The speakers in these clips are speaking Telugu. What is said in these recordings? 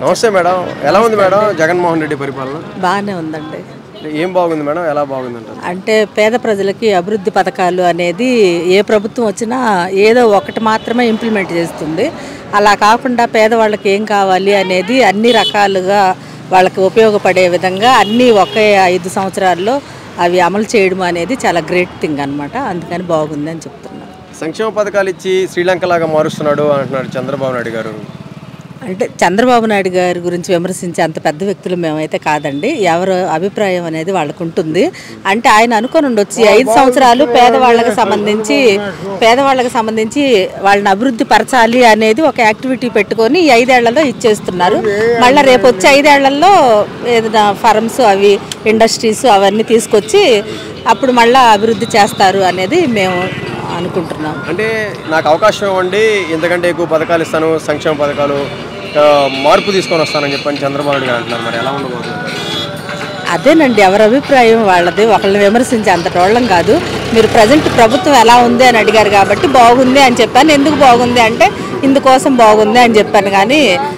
నమస్తే మేడం ఎలా ఉంది మేడం జగన్మోహన్ రెడ్డి పరిపాలన బాగానే ఉందండి ఏం బాగుంది మేడం ఎలా బాగుంది అంటారు అంటే పేద ప్రజలకి అభివృద్ధి పథకాలు అనేది ఏ ప్రభుత్వం వచ్చినా ఏదో ఒకటి మాత్రమే ఇంప్లిమెంట్ చేస్తుంది అలా కాకుండా పేదవాళ్ళకి ఏం కావాలి అనేది అన్ని రకాలుగా వాళ్ళకి ఉపయోగపడే విధంగా అన్నీ ఒకే ఐదు సంవత్సరాల్లో అవి అమలు చేయడం అనేది చాలా గ్రేట్ థింగ్ అనమాట అందుకని బాగుంది అని చెప్తున్నాను సంక్షేమ పథకాలు ఇచ్చి శ్రీలంక లాగా మారుస్తున్నాడు అంటున్నారు చంద్రబాబు నాయుడు గారు అంటే చంద్రబాబు నాయుడు గారి గురించి విమర్శించే అంత పెద్ద వ్యక్తులు మేమైతే కాదండి ఎవరు అభిప్రాయం అనేది వాళ్ళకు ఉంటుంది అంటే ఆయన అనుకొని ఉండొచ్చు ఈ ఐదు సంవత్సరాలు పేదవాళ్ళకి సంబంధించి పేదవాళ్ళకి సంబంధించి వాళ్ళని అభివృద్ధి పరచాలి అనేది ఒక యాక్టివిటీ పెట్టుకొని ఈ ఐదేళ్లలో ఇచ్చేస్తున్నారు మళ్ళీ రేపు వచ్చే ఐదేళ్లలో ఏదైనా ఫర్మ్స్ అవి ఇండస్ట్రీస్ అవన్నీ తీసుకొచ్చి అప్పుడు మళ్ళీ అభివృద్ధి చేస్తారు అనేది మేము అనుకుంటున్నాం అంటే నాకు అవకాశం ఇవ్వండి ఇంతకంటే ఎక్కువ పథకాలు ఇస్తాను సంక్షేమ పథకాలు ఆ, మార్పు తీసుకొని వస్తానని చెప్పని చంద్రబాబు నాయుడు గారు అంటున్నారు మరి ఎలా ఉండబోతుంది అదేనండి ఎవరి అభిప్రాయం వాళ్ళది ఒకళ్ళని విమర్శించే అంత టోళ్ళం కాదు మీరు ప్రజెంట్ ప్రభుత్వం ఎలా ఉంది అని అడిగారు కాబట్టి బాగుంది అని చెప్పాను ఎందుకు బాగుంది అంటే ఇందుకోసం బాగుంది అని చెప్పాను కానీ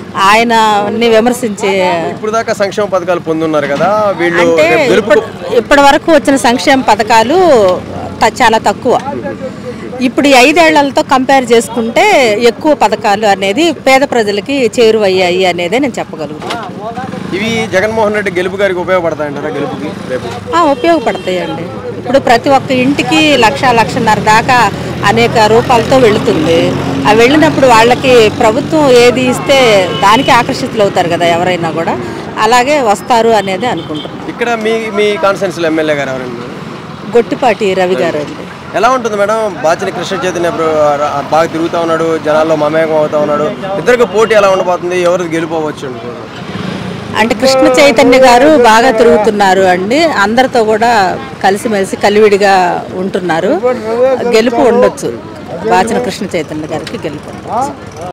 ఆయనని విమర్శించే ఇప్పుడు దాకా సంక్షేమ పథకాలు పొందున్నారు కదా వీళ్ళు అంటే రేపు గెలుపు ఇప్పటి ఇప్పటి వరకు వచ్చిన సంక్షేమ పథకాలు త- చాలా తక్కువ ఇప్పుడు ఈ ఐదేళ్లతో కంపేర్ చేసుకుంటే ఎక్కువ పథకాలు అనేది పేద ప్రజలకి చేరువయ్యాయి అనేదే నేను చెప్పగలుగుతాను ఇవి జగన్మోహన్ రెడ్డి గెలుపు గారికి ఉపయోగపడతాయంటారా గెలుపుకి రేపు ఆ, ఉపయోగపడతాయండి ఇప్పుడు ప్రతి ఒక్క ఇంటికి లక్ష లక్షన్నర దాకా అనేక రూపాలతో వెళుతుంది ఆ వెళ్ళినప్పుడు వాళ్ళకి ప్రభుత్వం ఏది ఇస్తే దానికి ఆకర్షితులు అవుతారు కదా ఎవరైనా కూడా అలాగే వస్తారు అనేది అనుకుంటున్నాను ఇక్కడ మీ మీ కాన్స్టిట్యున్సీలో ఎమ్మెల్యే గారు ఎవరైనా గొట్టిపాటి రవి గారు అండి ఎలా ఉంటుంది మేడం బాచిన కృష్ణ చైతన్య బ్రో రా- బాగా తిరుగుతూ ఉన్నాడు జనాల్లో మమేకం అవుతా ఉన్నాడు ఇద్దరికి పోటీ ఎలా ఉండబోతుంది ఎవరు గెలిపోవచ్చు అనుకుంటున్నారు అంటే కృష్ణ చైతన్య గారు బాగా తిరుగుతున్నారు అండి అందరితో కూడా కలిసిమెలిసి కలివిడిగా ఉంటున్నారు గెలుపు ఉండొచ్చు బాచిన కృష్ణ చైతన్య గారికి గెలుపు ఉండొచ్చు